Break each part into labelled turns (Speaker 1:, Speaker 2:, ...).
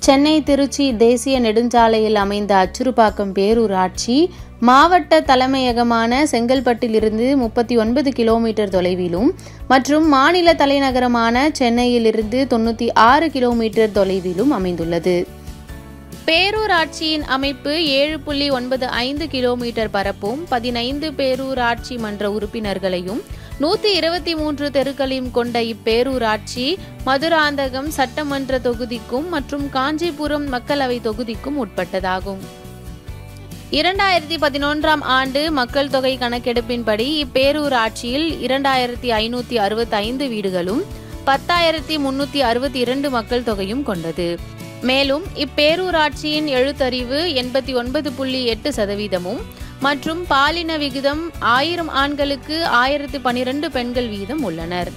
Speaker 1: சென்னை திருச்சி தேசிய நெடுஞ்சாலையில் அமைந்த அச்சுறுப்பாக்கம் பேரூராட்சி மாவட்ட தலைமையகமான செங்கல்பட்டிலிருந்து முப்பத்தி ஒன்பது கிலோமீட்டர் தொலைவிலும் மற்றும் மாநில தலைநகரமான சென்னையிலிருந்து தொண்ணூற்றி ஆறு கிலோமீட்டர் தொலைவிலும் அமைந்துள்ளது பேரூராட்சியின் அமைப்பு ஏழு புள்ளி ஒன்பது ஐந்து கிலோமீட்டர் பரப்பும் பதினைந்து பேரூராட்சி மன்ற உறுப்பினர்களையும் நூற்றி இருபத்தி மூன்று தெருக்களையும் கொண்ட இப்பேரூராட்சி மதுராந்தகம் சட்டமன்ற தொகுதிக்கும் மற்றும் காஞ்சிபுரம் மக்களவை தொகுதிக்கும் உட்பட்டதாகும் இரண்டாயிரத்தி பதினொன்றாம் ஆண்டு மக்கள் தொகை கணக்கெடுப்பின்படி இப்பேரூராட்சியில் இரண்டாயிரத்தி ஐநூற்றி அறுபத்தைந்து வீடுகளும் பத்தாயிரத்தி முன்னூற்றி அறுபத்தி இரண்டு மக்கள் தொகையும் கொண்டது மேலும் இப்பேரூராட்சியின் எழுத்தறிவு எண்பத்தி ஒன்பது புள்ளி எட்டு சதவீதமும் மற்றும் பாலின விகிதம் ஆயிரம் ஆண்களுக்கு ஆயிரத்து பனிரெண்டு பெண்கள் வீதம் உள்ளனர்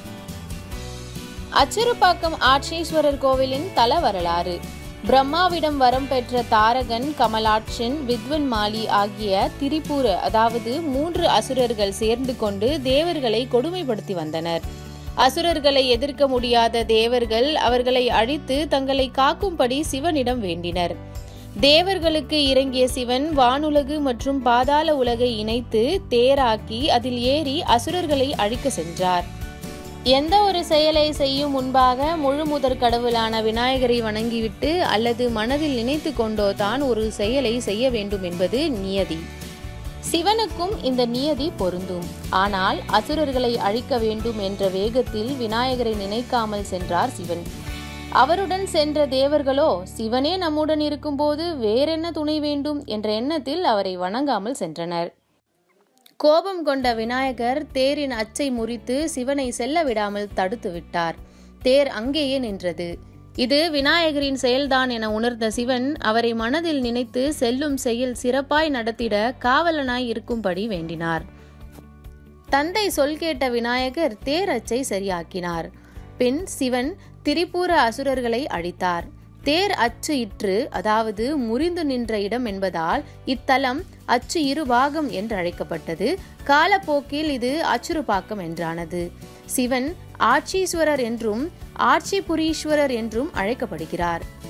Speaker 1: அச்சிறுபாக்கம் ஆட்சீஸ்வரர் கோவிலின் தல வரலாறு பிரம்மாவிடம் வரம் பெற்ற தாரகன் கமலாட்சன் வித்வன் மாலி ஆகிய திரிபுர அதாவது மூன்று அசுரர்கள் சேர்ந்து கொண்டு தேவர்களை கொடுமைப்படுத்தி வந்தனர் அசுரர்களை எதிர்க்க முடியாத தேவர்கள் அவர்களை அழித்து தங்களை காக்கும்படி சிவனிடம் வேண்டினர் தேவர்களுக்கு இறங்கிய சிவன் வானுலகு மற்றும் பாதாள உலகை இணைத்து தேராக்கி அதில் ஏறி அசுரர்களை அழிக்க சென்றார் எந்த ஒரு செயலை செய்யும் முன்பாக முழு முதற் கடவுளான விநாயகரை வணங்கிவிட்டு அல்லது மனதில் நினைத்து கொண்டோ தான் ஒரு செயலை செய்ய வேண்டும் என்பது நியதி சிவனுக்கும் இந்த நியதி பொருந்தும் ஆனால் அசுரர்களை அழிக்க வேண்டும் என்ற வேகத்தில் விநாயகரை நினைக்காமல் சென்றார் சிவன் அவருடன் சென்ற தேவர்களோ சிவனே நம்முடன் இருக்கும்போது வேறென்ன துணை வேண்டும் என்ற எண்ணத்தில் அவரை வணங்காமல் சென்றனர் கோபம் கொண்ட விநாயகர் தேரின் அச்சை முறித்து சிவனை செல்ல விடாமல் தடுத்து விட்டார் தேர் அங்கேயே நின்றது இது விநாயகரின் செயல்தான் என உணர்ந்த சிவன் அவரை மனதில் நினைத்து செல்லும் செயல் சிறப்பாய் நடத்திட காவலனாய் இருக்கும்படி வேண்டினார் தந்தை சொல் கேட்ட விநாயகர் தேர் அச்சை சரியாக்கினார் பின் சிவன் திரிபுர அசுரர்களை அழித்தார் தேர் அச்சு இற்று அதாவது முறிந்து நின்ற இடம் என்பதால் இத்தலம் அச்சு இருபாகம் என்று அழைக்கப்பட்டது காலப்போக்கில் இது அச்சுறுபாக்கம் என்றானது சிவன் ஆட்சீஸ்வரர் என்றும் ஆட்சிபுரீஸ்வரர் என்றும் அழைக்கப்படுகிறார்